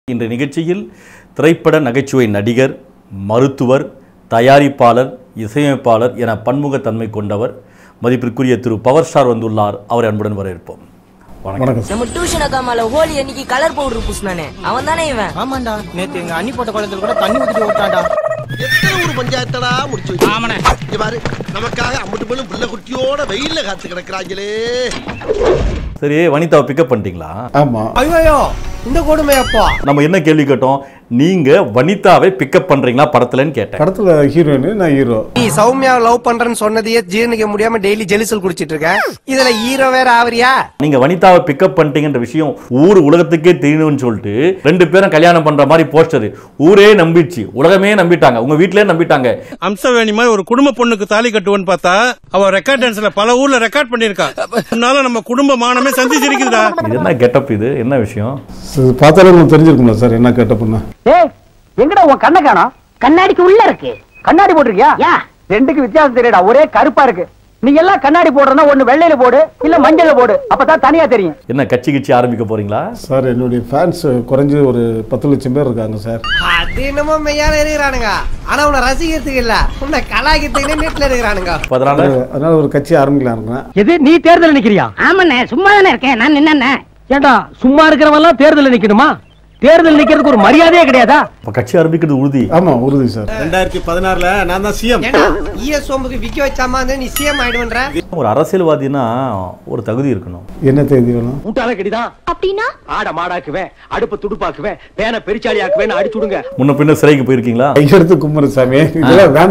இந்த நிகழ்ச்சியில் திரைப்பட நகைச்சுவை நடிகர் மருத்துவர் தயாரிப்பாளர் இசையமைப்பாளர் என பன்முகத்தன்மை கொண்டவர் மதிப்பிற்குரிய திரு பவர் ஸ்டார் வந்துள்ளார் அவரை அன்புடன் வரவேற்போம் வணக்கம் வணக்கம் சார் நம்ம டியூஷன் அக்கா மேல ஹோலி அன்னைக்கு கலர் பவுடர் பூசினானே அவன் தானே இவன் ஆமாண்டா நேத்து எங்க அண்ணி போட்ட குளத்துல கூட தண்ணி ஊத்திட்டு ஓட்டாடா எத்தனை ஊர் பஞ்சாயத்தடா முடிச்சு வச்சு இங்க பாரு நமக்காக அம்பட்டு பெண்ணும் புள்ள குட்டியோட வெயில்ல காத்து கிடக்குறாங்களே சரி வனிதாவை பிக்கப் பண்ணிட்டீங்களா ஆமா ஐயோ இந்த கொடுமை அப்பா நம்ம என்ன கேள்வி கேட்டோம் நீங்க வனிதாவை பிக்கப் பண்றீங்களா படத்துலன்னு கேட்டேன் படத்துல ஹீரோயின் நான் ஹீரோ நீ சௌமியா லவ் பண்றேன்னு சொன்னதையே ஜீரணிக்க முடியாம டெய்லி ஜெலிசல் குடிச்சிட்டு இருக்க இதுல ஹீரோ வேற ஆவரியா நீங்க வனிதாவை பிக்கப் பண்ணிட்டீங்கன்ற விஷயம் ஊர் உலகத்துக்கே தெரியணும்னு சொல்லிட்டு ரெண்டு பேரும் கல்யாணம் பண்ற மாதிரி போஸ்டர் ஊரே நம்பிடுச்சு உலகமே நம்பிட்டாங்க உங்க வீட்லயே நம்பிட்டாங்க அம்சவேணி மாதிரி ஒரு குடும்ப பொண்ணுக்கு தாலி கட்டுவன்னு பார்த்தா அவ ரெக்கார்ட் டான்ஸ்ல பல ஊர்ல ரெக்கார்ட் பண்ணிருக்கா உன்னால நம்ம குடும்ப மானமே சந்திச்சிருக்குதுடா இது என்ன கெட்டப் இது என்ன விஷயம் இது பார்த்தாலே உங்களுக்கு தெரிஞ்சிருக்கும்ல சார் என்ன கேட்டப்பண்ணா ஏய் எங்கடா உன் கண்ணை காணோம் கண்ணாடிக்கு உள்ள இருக்கு கண்ணாடி போட்டிருக்கியா யா ரெண்டுக்கு வித்தியாசம் தெரியடா ஒரே கருப்பா இருக்கு நீ எல்லாம் கண்ணாடி போடுறனா ஒண்ணு வெள்ளையில போடு இல்ல மஞ்சள்ல போடு அப்பதான் தனியா தெரியும் என்ன கட்சி கிச்சி ஆரம்பிக்க போறீங்களா சார் என்னுடைய ஃபேன்ஸ் குறைஞ்சு ஒரு பத்து லட்சம் பேர் இருக்காங்க சார் அது என்னமோ மெய்யால இருக்கிறானுங்க ஆனா உன்னை ரசிக்கிறதுக்கு இல்ல உன்னை கலாய்க்கிறதுக்கு நெட்ல இருக்கிறானுங்க அப்ப அதனால அதனால ஒரு கட்சி ஆரம்பிக்கலாம் இருக்கிறேன் எது நீ தேர்தல் நிக்கிறியா ஆமாண்ணே சும்மா தானே இருக்கேன் நான் நின்னே ஏண்டா சும்மா இருக்கிறவன் எல்லாம் தேர்தல் நிக்கணுமா தேர்தல் நிக்கிறதுக்கு ஒரு மரியாதையே கிடையாதா அப்ப கட்சி ஆரம்பிக்கிறது உறுதி ஆமா உறுதி சார் ரெண்டாயிரத்தி பதினாறுல நான் தான் சிஎம் ஏண்டா ஈய சோம்புக்கு விக்க வச்சாமா இருந்தா நீ சிஎம் ஆயிடுவன்ற ஒரு அரசியல்வாதினா ஒரு தகுதி இருக்கணும் என்ன தேதி வேணும் முட்டாள கடிதான் அப்படின்னா ஆட மாடாக்குவேன் அடுப்பு துடுப்பாக்குவேன் பேனை பெரிச்சாளி ஆக்குவேன் அடிச்சு விடுங்க முன்ன பின்ன சிறைக்கு போயிருக்கீங்களா கையெடுத்து கும்புற சாமி இதெல்லாம் வேணாம்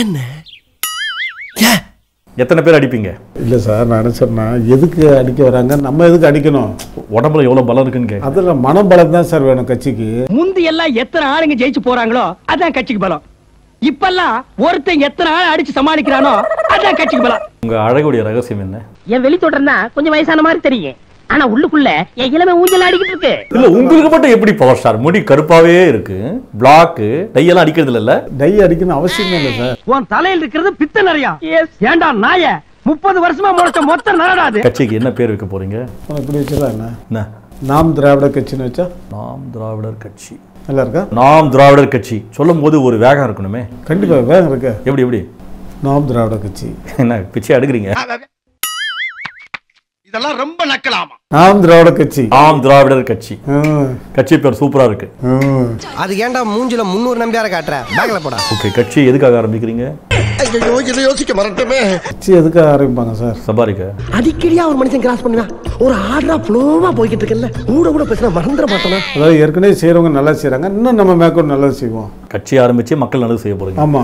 எத்தனை பேர் அடிப்பீங்க இல்ல சார் நான் என்ன சொன்னா எதுக்கு அடிக்க வராங்க நம்ம எதுக்கு அடிக்கணும் உடம்புல எவ்வளவு பலம் இருக்குன்னு கேட்க அதுல மனபலம் தான் சார் வேணும் கட்சிக்கு முந்தி எல்லாம் எத்தனை ஆளுங்க ஜெயிச்சு போறாங்களோ அதான் கட்சிக்கு பலம் இப்பெல்லாம் ஒருத்தன் எத்தனை ஆள் அடிச்சு சமாளிக்கிறானோ அதான் கட்சிக்கு பலம் உங்க அழகுடைய ரகசியம் என்ன என் வெளி தொடர்னா கொஞ்சம் வயசான மாதிரி தெரியும் ஆனா உள்ளுக்குள்ள என் இளமை ஊஞ்சல் அடிக்கிட்டு இருக்கு இல்ல உங்களுக்கு மட்டும் எப்படி பவர் ஸ்டார் முடி கருப்பாவே இருக்கு பிளாக் டையெல்லாம் அடிக்கிறது இல்ல டை அடிக்கணும் அவசியமே இல்லை சார் உன் தலையில் இருக்கிறது பித்த நிறையா ஏண்டா நாய முப்பது வருஷமா முளைச்ச மொத்த நரடாது கட்சிக்கு என்ன பேர் வைக்க போறீங்க இப்படி வச்சுலாம் என்ன என்ன நாம் திராவிட கட்சின்னு வச்சா நாம் திராவிடர் கட்சி நல்லா இருக்கா நாம் திராவிடர் கட்சி சொல்லும் போது ஒரு வேகம் இருக்கணுமே கண்டிப்பா வேகம் இருக்கு எப்படி எப்படி நாம் திராவிட கட்சி என்ன பிச்சை எடுக்கிறீங்க இதெல்லாம் ரொம்ப நக்கலாமா நாம் திராவிட கட்சி நாம் திராவிடர் கட்சி ஆ, கட்சி பேர் சூப்பரா இருக்கு ஆ. அது ஏன்டா மூஞ்சில முன்னூறு நம்பியார காட்டுற பேக்ல போடா ஓகே கட்சி எதுக்காக ஆரம்பிக்கிறீங்க ஐயோ இதை யோசிக்க மறந்துட்டமே கட்சி எதுக்கு ஆரம்பிப்பாங்க சார் சம்பாதிக்க அடிக்கடியா ஒரு மனுஷன் கிராஸ் பண்ணுவேன் ஒரு ஆர்டரா ஃப்ளோவா போய்கிட்டு இருக்கல கூட கூட பேசினா மறந்துட மாட்டோம் அதாவது ஏற்கனவே செய்றவங்க நல்லா செய்றாங்க இன்னும் நம்ம மேற்கொண்டு நல்லது செய்வோம் கட்சி ஆரம்பிச்சு மக்கள் நல்லது செய்ய போறீங்க ஆமா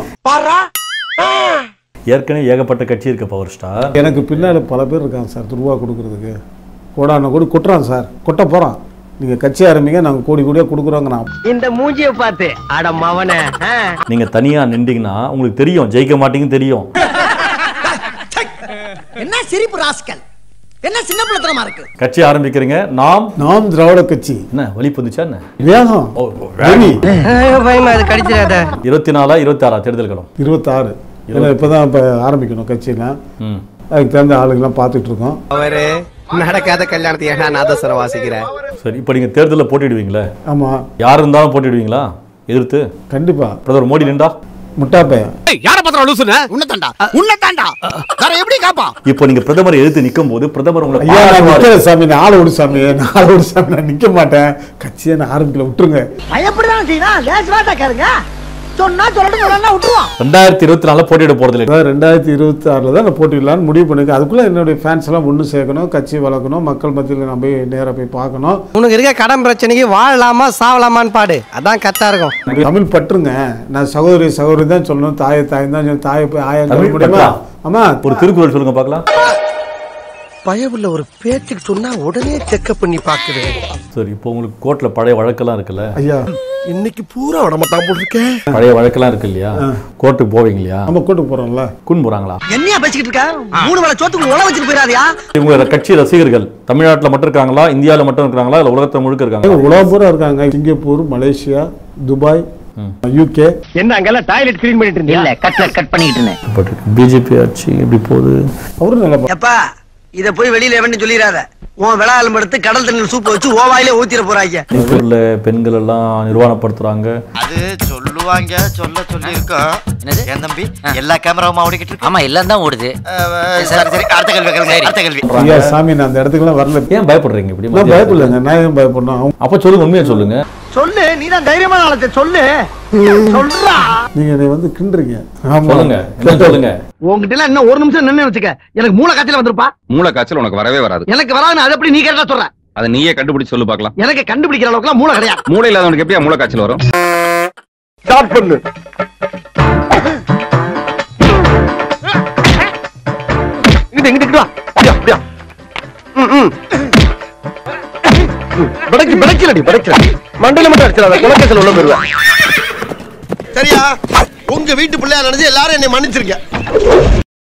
ஏற்கனவே ஏகப்பட்ட கட்சி இருக்க பவர் ஸ்டார் எனக்கு பின்னாடி பல பேர் இருக்காங்க சார் துருவா கொடுக்கறதுக்கு கோடான கோடி கொட்டுறான் சார் கொட்ட போறான் நீங்க கட்சி ஆரம்பிங்க நாங்க கோடி கோடியா கொடுக்குறோங்க நான் இந்த மூஞ்சிய பார்த்து அட மவனே நீங்க தனியா நின்றீங்கன்னா உங்களுக்கு தெரியும் ஜெயிக்க மாட்டீங்கன்னு தெரியும் என்ன சிரிப்பு ராஸ்கல் என்ன சின்ன பிள்ளைத்தனமா இருக்கு கட்சி ஆரம்பிக்கிறீங்க நாம் நாம் திராவிட கட்சி என்ன வழி வந்துச்சா என்ன வேகம் ஓ, ஓ, வேகம். பயமா அது கடிச்சிடாத இருபத்தி நாலா இருபத்தி ஆறா தேர்தல் களம் இருபத்தாறு ஏன்னா இப்பதான் இப்ப ஆரம்பிக்கணும் கட்சியெல்லாம் ம் அதுக்கு தகுந்த ஆளுங்கெல்லாம் பார்த்துட்டு இருக்கோம் அவரு நடக்காத கல்யாணத்தை ஏன்னா நாதஸ்வரம் வாசிக்கிற சரி இப்போ நீங்க தேர்தலில் போட்டிடுவீங்களே ஆமா யார் இருந்தாலும் போட்டிடுவீங்களா எதிர்த்து கண்டிப்பா பிரதமர் மோடி நின்றா முட்டா பையன் யார பத்திரம் லூசுன உன்ன தாண்டா உன்ன தாண்டா வேற எப்படி காப்பா இப்போ நீங்க பிரதமர் எதிர்த்து நிற்கும் போது பிரதமர் உங்களை ஐயா நான் பாராட்டுவாரு. நிக்கல சாமி நான் ஆளை விடு சாமி நான் ஆளை விடு சாமி நான் நிக்க மாட்டேன் கட்சியை நான் ஆரம்பிக்கல விட்டுருங்க பயப்படதான் செய்யலாம் லேஸ் வாட்டா கேளுங்க சொன்னா சொல்லணும் சொல்லலாம் விட்டுருவான் ரெண்டாயிரத்தி இருபத்தி நாலுல போட்டியிட போறதில்லை அதாவது ரெண்டாயிரத்தி இருபத்தி ஆறில் தான் நான் போட்டிடலான்னு முடிவு பண்ணிருக்கேன் அதுக்குள்ளே என்னுடைய ஃபேன்ஸ் எல்லாம் ஒன்று சேர்க்கணும் கட்சி வளர்க்கணும் மக்கள் மத்தியில் நான் போய் நேராக போய் பார்க்கணும் உனக்கு இருக்க கடன் பிரச்சனைக்கு வாழலாமா சாவலாமான்னு பாடு அதான் கரெக்டா இருக்கும் தமிழ் பற்றுங்க நான் சகோதரி சகோதரி தான் சொல்லணும் தாயை தாய் தான் சொல்லணும் தாயை போய் ஆயா சொல்ல தமிழ் முடியுமா பற்றா? ஆமா ஒரு திருக்குறள் சொல்லுங்க பார்க்கலாம் பயவுள்ள ஒரு பேச்சுக்கு சொன்னா உடனே செக்அப் பண்ணி பாக்குது சரி இப்போ உங்களுக்கு கோர்ட்ல பழைய வழக்கெல்லாம் இருக்குல்ல ஐயா இன்னைக்கு பூரா விடமாட்டான் போல் இருக்கேன் பழைய வழக்கெல்லாம் இருக்கு இல்லையா கோர்ட்டுக்கு போவீங்க இல்லையா நம்ம கூட்டு போறோம்ல குன் போறாங்களா என்னையா பேசிக்கிட்டு இருக்க மூணு வேளை சோத்துக்கு உழ வச்சுட்டு போயிடாதியா இவங்க கட்சி ரசிகர்கள் தமிழ்நாட்டுல மட்டும் இருக்காங்களா இந்தியால மட்டும் இருக்காங்களா இல்ல உலகத்துல முழுக்க இருக்காங்க உலகம் பூரா இருக்காங்க சிங்கப்பூர் மலேசியா துபாய் யூகே என்ன அங்கெல்லாம் டாய்லெட் கிளீன் பண்ணிட்டு இருந்தியா இல்ல கட்லெட் கட் பண்ணிட்டு இருந்தேன் பட் பிஜேபி ஆட்சி எப்படி போகுது அவரும் நல்லா எப்பா இத போய் வெளியில எவன்னு சொல்லிடாத உன் விளாலம் எடுத்து கடல் தண்ணியில் சூப்பு வச்சு ஓவாயிலே ஊத்திர போறாங்க திருப்பூர்ல பெண்கள் எல்லாம் நிர்வாணப்படுத்துறாங்க அது சொல்லுவாங்க சொல்ல சொல்லி இருக்கோம் என் தம்பி எல்லா கேமராவும் ஓடிக்கிட்டு இருக்கு ஆமா எல்லாம் தான் ஓடுது சரி சரி அடுத்த கேள்வி கேளுங்க அடுத்த கேள்வி ஐயா சாமி நான் அந்த இடத்துக்குலாம் வரல ஏன் பயப்படுறீங்க இப்படி நான் பயப்படலைங்க நான் ஏன் பயப்படணும் அவங்க- அப்ப சொல்லுங்க உண்மையை சொல்லுங்க சொல்லு நீ தான் தைரியமான ஆளத்தை சொல்லு சொல்றா நீங்க என்னை வந்து கிண்டுறீங்க ஆமா சொல்லுங்க என்ன சொல்லுங்க உங்ககிட்ட எல்லாம் இன்னும் ஒரு நிமிஷம் நின்னு வச்சுக்க எனக்கு மூளை காய்ச்சல் வந்திருப்பா மூளை காய்ச்சல் உனக்கு வரவே வராது எனக்கு வராதுன்னு அது எப்படி நீ கேட்டா சொல்ற அதை நீயே கண்டுபிடிச்சு சொல்லு பார்க்கலாம் எனக்கு கண்டுபிடிக்கிற அளவுக்கு மூளை கிடையாது மூளை இல்லாதவனுக்கு எப்படியா மூளை காய்ச்சல் வரும் ஸ்டார்ட் பண்ணு இங்கிட்டு இங்கிட்டு வா அப்படியா அப்படியா ம், ம். படைக்கு படைக்கலடி படைக்கல மண்டையில மட்டும் அடிச்சிடாத குலக்கேசல் உள்ள போயிருவேன் சரியா உங்க வீட்டு பிள்ளையா நினைச்சு எல்லாரும் என்னை மன்னிச்சிருங்க